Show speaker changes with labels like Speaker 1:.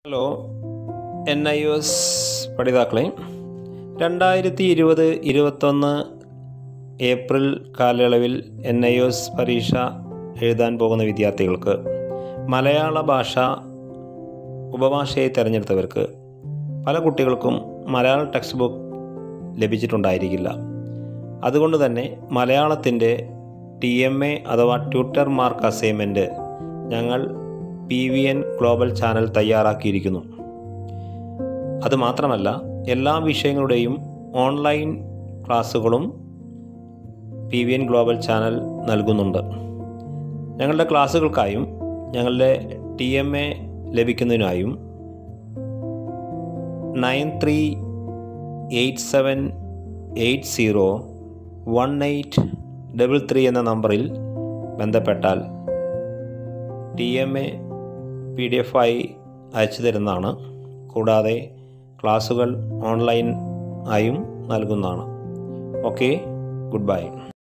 Speaker 1: hello N I S പഠിതാക്കളെ രണ്ടായിരത്തി ഇരുപത് ഇരുപത്തൊന്ന് ഏപ്രിൽ കാലയളവിൽ എൻ ഐ എസ് പരീക്ഷ എഴുതാൻ പോകുന്ന വിദ്യാർത്ഥികൾക്ക് മലയാള ഭാഷ ഉപഭാഷയായി തിരഞ്ഞെടുത്തവർക്ക് പല കുട്ടികൾക്കും മലയാള ടെക്സ്റ്റ് ബുക്ക് ലഭിച്ചിട്ടുണ്ടായിരിക്കില്ല അതുകൊണ്ട് തന്നെ മലയാളത്തിൻ്റെ ടി എം എ അഥവാ ട്യൂട്ടർ മാർക്ക് അസൈൻമെൻറ്റ് ഞങ്ങൾ P V N global channel തയ്യാറാക്കിയിരിക്കുന്നു അതുമാത്രമല്ല എല്ലാ വിഷയങ്ങളുടെയും ഓൺലൈൻ ക്ലാസ്സുകളും P V N global channel നൽകുന്നുണ്ട് ഞങ്ങളുടെ ക്ലാസ്സുകൾക്കായും ഞങ്ങളുടെ ടി എം എ ലഭിക്കുന്നതിനായും nine three eight seven eight zero one eight double three എന്ന നമ്പറിൽ ബന്ധപ്പെട്ടാൽ T M A P D F ആയി അയച്ചു തരുന്നതാണ് കൂടാതെ ക്ലാസ്സുകൾ ഓൺലൈൻ ആയും നൽകുന്നതാണ് ഓക്കെ ഗുഡ് ബൈ